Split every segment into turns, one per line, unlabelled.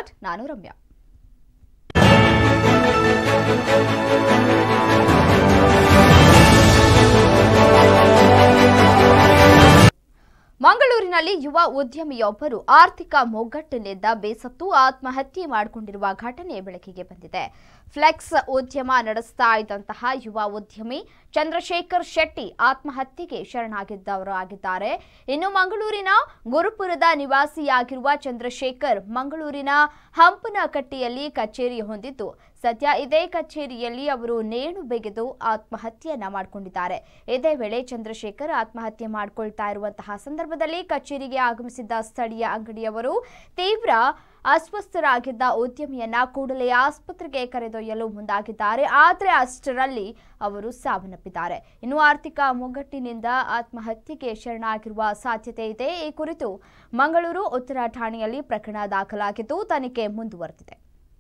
ನಾನು ರಮ್ಯಾ ಮಂಗಳೂರಿನಲ್ಲಿ ಯುವ ಉದ್ಯಮಿಯೊಬ್ಬರು ಆರ್ಥಿಕ ಮೊಗ್ಗಟ್ಟಿನಿಂದ ಬೇಸತ್ತು ಆತ್ಮಹತ್ಯೆ ಮಾಡಿಕೊಂಡಿರುವ ಘಟನೆ ಬೆಳಕಿಗೆ ಬಂದಿದೆ ಫ್ಲೆಕ್ಸ್ ಉದ್ಯಮ ನಡೆಸ್ತಾ ಇದ್ದಂತಹ ಯುವ ಉದ್ಯಮಿ ಚಂದ್ರಶೇಖರ್ ಶೆಟ್ಟಿ ಆತ್ಮಹತ್ಯೆಗೆ ಶರಣಾಗಿದ್ದವರು ಆಗಿದ್ದಾರೆ ಇನ್ನು ಮಂಗಳೂರಿನ ಗುರುಪುರದ ನಿವಾಸಿಯಾಗಿರುವ ಚಂದ್ರಶೇಖರ್ ಮಂಗಳೂರಿನ ಹಂಪನಕಟ್ಟಿಯಲ್ಲಿ ಕಚೇರಿ ಹೊಂದಿದ್ದು ಸದ್ಯ ಇದೇ ಕಚೇರಿಯಲ್ಲಿ ಅವರು ನೇಣು ಬೆಗೆದು ಆತ್ಮಹತ್ಯೆಯನ್ನ ಮಾಡಿಕೊಂಡಿದ್ದಾರೆ ಇದೇ ವೇಳೆ ಚಂದ್ರಶೇಖರ್ ಆತ್ಮಹತ್ಯೆ ಮಾಡಿಕೊಳ್ತಾ ಇರುವಂತಹ ಸಂದರ್ಭದಲ್ಲಿ ಕಚೇರಿಗೆ ಆಗಮಿಸಿದ್ದ ಸ್ಥಳೀಯ ಅಂಗಡಿಯವರು ತೀವ್ರ ಅಸ್ವಸ್ಥರಾಗಿದ್ದ ಉದ್ಯಮಿಯನ್ನ ಕೂಡಲೇ ಆಸ್ಪತ್ರೆಗೆ ಕರೆದೊಯ್ಯಲು ಮುಂದಾಗಿದ್ದಾರೆ ಆದರೆ ಅಷ್ಟರಲ್ಲಿ ಅವರು ಸಾವನ್ನಪ್ಪಿದ್ದಾರೆ ಇನ್ನು ಆರ್ಥಿಕ ಮುಗ್ಗಟ್ಟಿನಿಂದ ಆತ್ಮಹತ್ಯೆಗೆ ಶರಣಾಗಿರುವ ಸಾಧ್ಯತೆ ಇದೆ ಈ ಕುರಿತು ಮಂಗಳೂರು ಉತ್ತರ ಠಾಣೆಯಲ್ಲಿ ಪ್ರಕರಣ ದಾಖಲಾಗಿದ್ದು ತನಿಖೆ ಮುಂದುವರೆದಿದೆ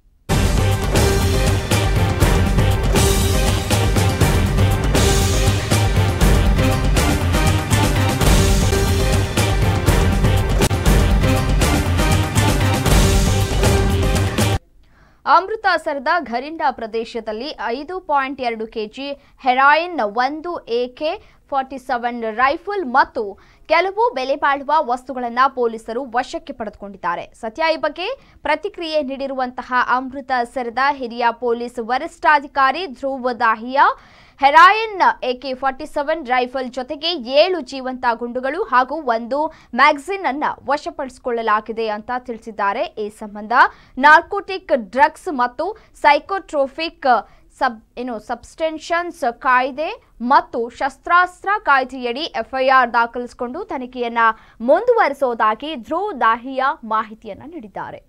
ಅಮೃತಸರದ ಘರಿಂಡ ಪ್ರದೇಶದಲ್ಲಿ ಐದು ಪಾಯಿಂಟ್ ಎರಡು ಕೆಜಿ ಹೆರಾಯಿನ್ ಒಂದು ಎಕೆ ಫಾರ್ಟಿ ಸೆವೆನ್ ರೈಫಲ್ ಮತ್ತು ಕೆಲವು ಬೆಲೆ ಬಾಳುವ ವಸ್ತುಗಳನ್ನು ಪೊಲೀಸರು ವಶಕ್ಕೆ ಪಡೆದುಕೊಂಡಿದ್ದಾರೆ ಸದ್ಯ ಈ ಬಗ್ಗೆ ಪ್ರತಿಕ್ರಿಯೆ ನೀಡಿರುವಂತಹ ಅಮೃತಸರದ ಹಿರಿಯ ಪೊಲೀಸ್ ವರಿಷ್ಠಾಧಿಕಾರಿ Dhruv Dahiya heroin AK forty seven rifle ಜೊತೆಗೆ ಏಳು ಜೀವಂತ ಗುಂಡುಗಳು ಹಾಗೂ ಒಂದು ಮ್ಯಾಗಝಿನ್ ಅನ್ನ ವಶಪಡಿಸಿಕೊಳ್ಳಲಾಗಿದೆ ಅಂತ ತಿಳಿಸಿದ್ದಾರೆ ಈ ಸಂಬಂಧ ನಾರ್ಕೋಟಿಕ್ ಡ್ರಗ್ಸ್ ಮತ್ತು ಸೈಕೋಟ್ರೋಫಿಕ್ ಸಬ್ ಏನು ಸಬ್ಸ್ಟೆನ್ಷನ್ಸ್ ಕಾಯ್ದೆ ಮತ್ತು ಶಸ್ತ್ರಾಸ್ತ್ರ ಕಾಯ್ದೆಯಡಿ ಎಫ್ಐಆರ್ ದಾಖಲಿಸಿಕೊಂಡು ತನಿಖೆಯನ್ನ ಮುಂದುವರಿಸುವುದಾಗಿ ಧ್ರುವ್ ದಾಹಿಯಾ ಮಾಹಿತಿಯನ್ನ ನೀಡಿದ್ದಾರೆ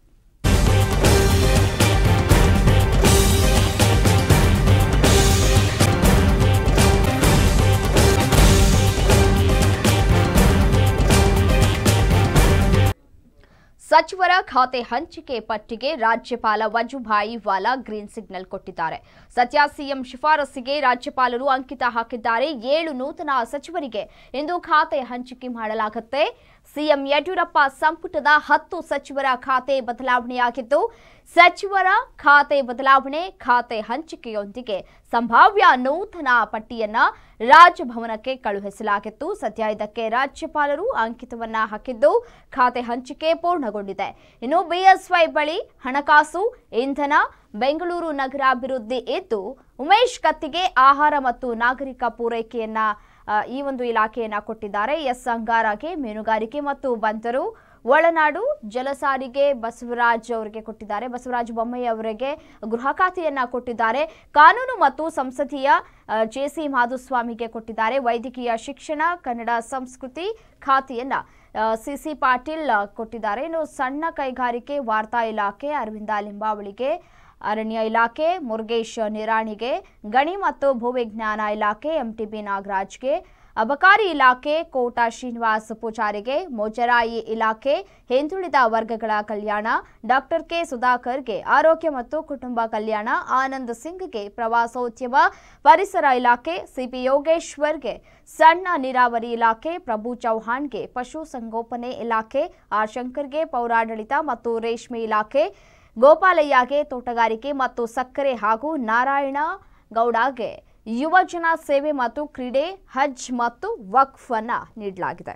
ಸಚಿವರ ಖಾತೆ ಹಂಚಿಕೆ ಪಟ್ಟಿಗೆ ರಾಜ್ಯಪಾಲ ವಜುಭಾಯಿ ವಾಲಾ ಗ್ರೀನ್ ಸಿಗ್ನಲ್ ಕೊಟ್ಟಿದ್ದಾರೆ ಸದ್ಯ ಸಿಎಂ ಶಿಫಾರಸ್ಸಿಗೆ ರಾಜ್ಯಪಾಲರು ಅಂಕಿತ ಹಾಕಿದ್ದಾರೆ ಏಳು ನೂತನ ಸಚಿವರಿಗೆ ಇಂದು ಖಾತೆ ಹಂಚಿಕೆ ಮಾಡಲಾಗುತ್ತೆ ಸಿಎಂ ಯಡಿಯೂರಪ್ಪ ಸಂಪುಟದ ಹತ್ತು ಸಚಿವರ ಖಾತೆ ಬದಲಾವಣೆಯಾಗಿದ್ದು ಸಚಿವರ ಖಾತೆ ಬದಲಾವಣೆ ಖಾತೆ ಹಂಚಿಕೆಯೊಂದಿಗೆ ಸಂಭಾವ್ಯ ನೂತನ ಪಟ್ಟಿಯನ್ನ ರಾಜಭವನಕ್ಕೆ ಕಳುಹಿಸಲಾಗಿತ್ತು ಸದ್ಯ ಇದಕ್ಕೆ ರಾಜ್ಯಪಾಲರು ಅಂಕಿತವನ್ನ ಹಾಕಿದ್ದು ಖಾತೆ ಹಂಚಿಕೆ ಪೂರ್ಣಗೊಂಡಿದೆ ಇನ್ನು ಬಿಎಸ್ವೈ ಬಳಿ ಹಣಕಾಸು ಇಂಧನ ಬೆಂಗಳೂರು ನಗರಾಭಿವೃದ್ಧಿ ಇದ್ದು ಉಮೇಶ್ ಕತ್ತಿಗೆ ಆಹಾರ ಮತ್ತು ನಾಗರಿಕ ಪೂರೈಕೆಯನ್ನ ಆ, ಈ ಒಂದು ಇಲಾಖೆಯನ್ನ ಕೊಟ್ಟಿದ್ದಾರೆ ಎಸ್ ಅಂಗಾರಗೆ ಮೀನುಗಾರಿಕೆ ಮತ್ತು ಬಂದರು ಒಳನಾಡು ಜಲಸಾರಿಗೆ ಬಸವರಾಜ್ ಅವರಿಗೆ ಕೊಟ್ಟಿದ್ದಾರೆ ಬಸವರಾಜ ಬೊಮ್ಮಾಯಿ ಅವರಿಗೆ ಗೃಹ ಖಾತೆಯನ್ನ ಕೊಟ್ಟಿದ್ದಾರೆ ಕಾನೂನು ಮತ್ತು ಸಂಸದೀಯ ಜೆ ಸಿ ಮಾಧುಸ್ವಾಮಿಗೆ ಕೊಟ್ಟಿದ್ದಾರೆ ವೈದ್ಯಕೀಯ ಶಿಕ್ಷಣ ಕನ್ನಡ ಸಂಸ್ಕೃತಿ ಖಾತೆಯನ್ನ ಸಿ ಸಿ ಪಾಟೀಲ್ ಆ, ಕೊಟ್ಟಿದ್ದಾರೆ ಇನ್ನು ಸಣ್ಣ ಕೈಗಾರಿಕೆ ವಾರ್ತಾ ಇಲಾಖೆ ಅರವಿಂದ ಲಿಂಬಾವಳಿಗೆ ಅರಣ್ಯ ಇಲಾಖೆ ಮುರುಗೇಶ್ ನಿರಾಣಿಗೆ ಗಣಿ ಮತ್ತು ಭೂವಿಜ್ಞಾನ ಇಲಾಖೆ ಎಂಟಿಬಿ ನಾಗರಾಜ್ಗೆ ಅಬಕಾರಿ ಇಲಾಖೆ ಕೋಟಾ ಶ್ರೀನಿವಾಸ್ ಪೂಜಾರಿಗೆ ಮುಜರಾಯಿ ಇಲಾಖೆ ಹಿಂದುಳಿದ ವರ್ಗಗಳ ಕಲ್ಯಾಣ ಡಾಕ್ಟರ್ ಕೆ ಸುಧಾಕರ್ಗೆ ಆರೋಗ್ಯ ಮತ್ತು ಕುಟುಂಬ ಕಲ್ಯಾಣ ಆನಂದ್ ಸಿಂಗ್ಗೆ ಪ್ರವಾಸೋದ್ಯಮ ಪರಿಸರ ಇಲಾಖೆ ಸಿಪಿ ಯೋಗೇಶ್ವರ್ಗೆ ಸಣ್ಣ ನೀರಾವರಿ ಇಲಾಖೆ ಪ್ರಭು ಚೌಹಾಣ್ಗೆ ಪಶು ಸಂಗೋಪನೆ ಇಲಾಖೆ ಆರ್ ಶಂಕರ್ಗೆ ಪೌರಾಡಳಿತ ಮತ್ತು ರೇಷ್ಮೆ ಇಲಾಖೆ ಗೋಪಾಲಯ್ಯಗೆ ತೋಟಗಾರಿಕೆ ಮತ್ತು ಸಕ್ಕರೆ ಹಾಗೂ ನಾರಾಯಣ ಗೌಡಗೆ ಯುವಜನ ಸೇವೆ ಮತ್ತು ಕ್ರೀಡೆ ಹಜ್ ಮತ್ತು ವಕ್ಫ್ ಅನ್ನ ನೀಡಲಾಗಿದೆ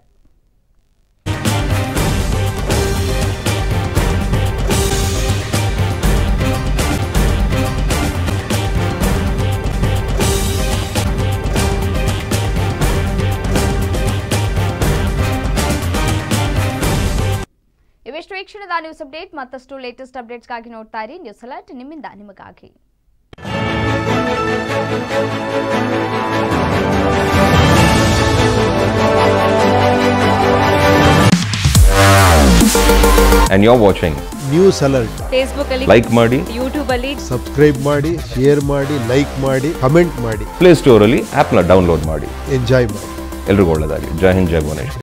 ಇವೆಷ್ಟು ಈ ಕ್ಷಣದ ನ್ಯೂಸ್ ಅಪ್ಡೇಟ್ ಮತ್ತಷ್ಟು ಲೇಟೆಸ್ಟ್ ಅಪ್ಡೇಟ್ಸ್ಗಾಗಿ ನೋಡ್ತಾ ಇರಿ ನ್ಯೂಸ್ ಅಲರ್ಟ್ ನಿಮ್ಮಿಂದ ನಿಮಗಾಗಿ
and you're watching.
News alert
Facebook ಅಲ್ಲಿ
Like ಮಾಡಿ
ಯೂಟ್ಯೂಬ್ ಅಲ್ಲಿ
ಸಬ್ಸ್ಕ್ರೈಬ್ ಮಾಡಿ ಶೇರ್ ಮಾಡಿ ಲೈಕ್ ಮಾಡಿ ಕಮೆಂಟ್ ಮಾಡಿ
ಪ್ಲೇ ಸ್ಟೋರಲ್ಲಿ ಆ್ಯಪ್ನ ಡೌನ್ಲೋಡ್ ಮಾಡಿ
ಎಂಜಾಯ್ ಮಾಡಿ
ಎಲ್ರಿಗೂ ಒಳ್ಳೆಯದಾಗಲಿ ಜೈ ಹಿಂದ್ ಜೈ ಭುವನೇಶ್ವರಿ